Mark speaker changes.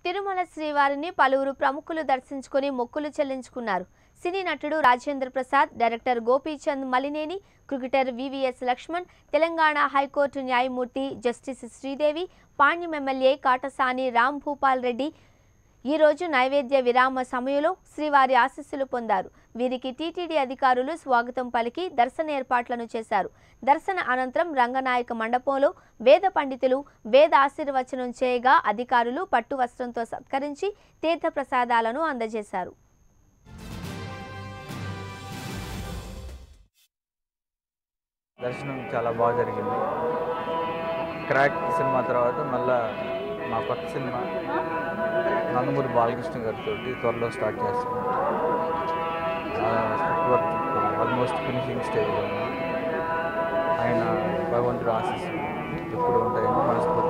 Speaker 1: తిరుమల శ్రీవారిని పలువురు ప్రముఖులు దర్శించుకుని మొక్కులు చెల్లించుకున్నారు సినీ నటుడు Rajendra Prasad director Gopichand Malineni cricketer VVS Laxman Telangana high court న్యాయమూర్తి జస్టిస్ శ్రీదేవి పాణ్యం ఎమ్మెల్యే కాటసాని రామ్ భూపాల్ రెడ్డి ఈ రోజు నైవేద్య విరామ సమయంలో శ్రీవారి ఆశీస్సులు పొందారు వీరికి టీటీడీ అధికారులు స్వాగతం పలికి దర్శన ఏర్పాట్లను చేశారు దర్శన అనంతరం రంగనాయక మండపంలో వేద పండితులు వేద ఆశీర్వచనం చేయగా అధికారులు పట్టు వస్త్రంతో సత్కరించి తీర్థ ప్రసాదాలను అందజేశారు
Speaker 2: దర్శనం చాలా బాగా జరిగింది క్రాక్ సినిమా తర్వాత మళ్ళా మా కొత్త సినిమా నందమూరి బాలకృష్ణ గారితో త్వరలో స్టార్ట్ చేస్తాం స్క్రిప్ట్ వర్క్ ఆల్మోస్ట్ ఫినిషింగ్ స్టేజ్లో ఉంది ఆయన భగవంతుడు ఆశీస్సులు ఎప్పుడు ఉంటాయని మనస్ఫూర్తి